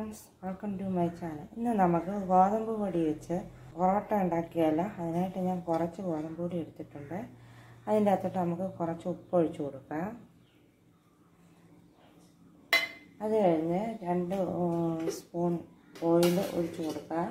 friends welcome to my channel ഇന്ന് നമുക്ക് ഗോതമ്പ് പൊടി വെച്ച് പൊറോട്ട ഉണ്ടാക്കിയാലോ അതിനായിട്ട് ഞാൻ കുറച്ച് ഗോതമ്പ് പൊടി എടുത്തിട്ടുണ്ട് അതിൻ്റെ അകത്തോട്ട് നമുക്ക് കുറച്ച് ഉപ്പ് ഒഴിച്ച് കൊടുക്കാം അത് കഴിഞ്ഞ് രണ്ട് സ്പൂൺ ഓയിൽ ഒഴിച്ച് കൊടുക്കാം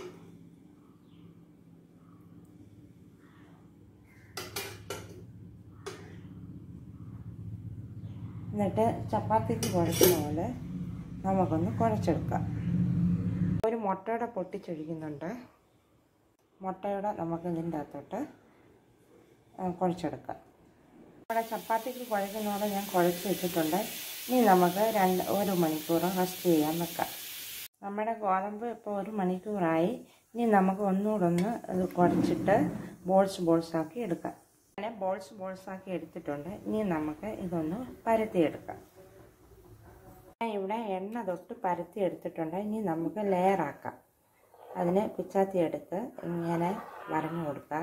എന്നിട്ട് ചപ്പാത്തിക്ക് കുഴക്കുന്ന പോലെ നമുക്കൊന്ന് കുഴച്ചെടുക്കാം ഒരു മുട്ടയുടെ പൊട്ടിച്ചൊഴിക്കുന്നുണ്ട് മുട്ടയുടെ നമുക്ക് ഇതിൻ്റെ അകത്തോട്ട് കുഴച്ചെടുക്കാം ഇവിടെ ചപ്പാത്തിക്ക് കുഴക്കുന്ന പോലെ ഞാൻ കുഴച്ച് വെച്ചിട്ടുണ്ട് ഇനി നമുക്ക് രണ്ട് ഒരു മണിക്കൂർ റെസ്റ്റ് ചെയ്യാൻ വെക്കാം നമ്മുടെ ഗോതമ്പ് ഇപ്പോൾ ഒരു മണിക്കൂറായി ഇനി നമുക്ക് ഒന്നുകൂടെ ഒന്ന് ഇത് കുഴച്ചിട്ട് ബോൾസ് ബോൾസാക്കി എടുക്കാം അങ്ങനെ ബോൾസ് ബോൾസാക്കി എടുത്തിട്ടുണ്ട് ഇനി നമുക്ക് ഇതൊന്ന് പരത്തിയെടുക്കാം ഞാൻ ഇവിടെ എണ്ണ തൊട്ട് പരത്തി എടുത്തിട്ടുണ്ട് ഇനി നമുക്ക് ലെയറാക്കാം അതിന് പിച്ചാത്തി എടുത്ത് ഇങ്ങനെ വരഞ്ഞു കൊടുക്കാം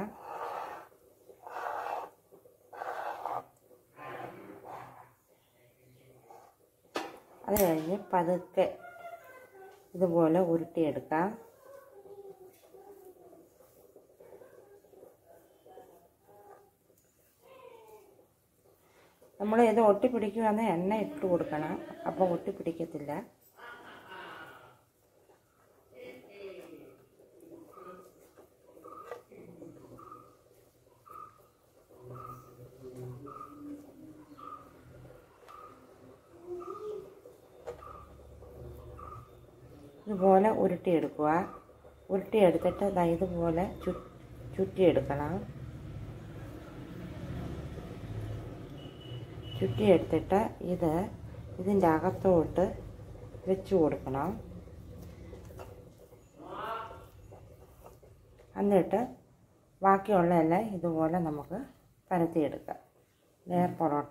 അത് കഴിഞ്ഞ് പതുക്കെ ഇതുപോലെ ഉരുട്ടിയെടുക്കാം നമ്മൾ ഇത് ഒട്ടിപ്പിടിക്കുകയാണെങ്കിൽ എണ്ണ ഇട്ട് കൊടുക്കണം അപ്പോൾ ഒട്ടിപ്പിടിക്കത്തില്ല ഇതുപോലെ ഉരുട്ടിയെടുക്കുക ഉരുട്ടിയെടുത്തിട്ട് ദാ ഇതുപോലെ ചു ചുറ്റിയെടുക്കണം ചുറ്റിയെടുത്തിട്ട് ഇത് ഇതിൻ്റെ അകത്തോട്ട് വെച്ച് കൊടുക്കണം എന്നിട്ട് ബാക്കിയുള്ളതെല്ലാം ഇതുപോലെ നമുക്ക് പരത്തിയെടുക്കാം ലെയർ പൊറോട്ട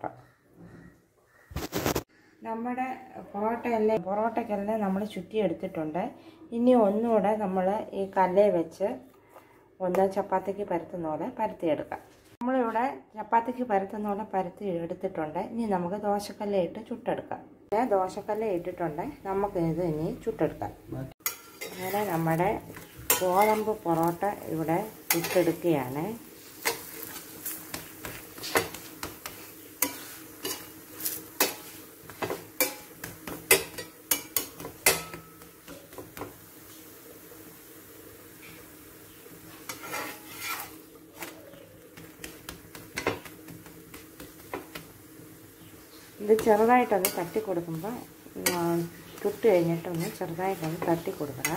നമ്മുടെ പൊറോട്ടയെല്ലാം പൊറോട്ടയ്ക്കെല്ലാം നമ്മൾ ചുറ്റിയെടുത്തിട്ടുണ്ട് ഇനി ഒന്നുകൂടെ നമ്മൾ ഈ കല്ലേ വെച്ച് ഒന്ന് ചപ്പാത്തിക്ക് പരത്തുന്ന പോലെ പരത്തിയെടുക്കാം നമ്മളിവിടെ ചപ്പാത്തിക്ക് പരത്തുന്ന പോലെ പരത്തി എടുത്തിട്ടുണ്ട് ഇനി നമുക്ക് ദോശക്കല്ല് ഇട്ട് ചുട്ടെടുക്കാം പിന്നെ ദോശക്കല്ല് ഇട്ടിട്ടുണ്ട് നമുക്ക് ഇത് ഇനി ചുട്ടെടുക്കാം അങ്ങനെ നമ്മുടെ ഗോതമ്പ് പൊറോട്ട ഇവിടെ ചുട്ടെടുക്കുകയാണ് ഇത് ചെറുതായിട്ടൊന്ന് തട്ടി കൊടുക്കുമ്പോൾ ചുട്ട് കഴിഞ്ഞിട്ടൊന്ന് ചെറുതായിട്ടൊന്ന് തട്ടി കൊടുക്കണം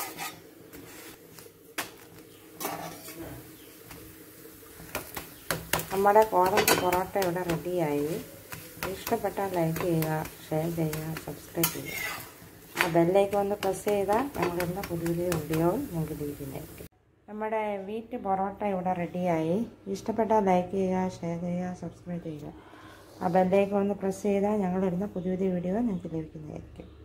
നമ്മുടെ ഗോതമ്പ് പൊറോട്ട ഇവിടെ റെഡിയായി ഇഷ്ടപ്പെട്ടാൽ ലൈക്ക് ചെയ്യുക ഷെയർ ചെയ്യുക സബ്സ്ക്രൈബ് ചെയ്യുക ആ ബെല്ലേക്ക് ഒന്ന് പ്രസ് ചെയ്താൽ ഞങ്ങളിടുന്ന പുതിയ പുതിയ വീഡിയോ നിങ്ങൾക്ക് ലഭിക്കുന്നതായിരിക്കും നമ്മുടെ വീറ്റ് പൊറോട്ട ഇവിടെ റെഡിയായി ഇഷ്ടപ്പെട്ടാൽ ലൈക്ക് ചെയ്യുക ഷെയർ ചെയ്യുക സബ്സ്ക്രൈബ് ചെയ്യുക ആ ബെല്ലേക്ക് ഒന്ന് പ്രസ് ചെയ്താൽ ഞങ്ങളിടുന്ന പുതിയ പുതിയ വീഡിയോ നിങ്ങൾക്ക് ലഭിക്കുന്നതായിരിക്കും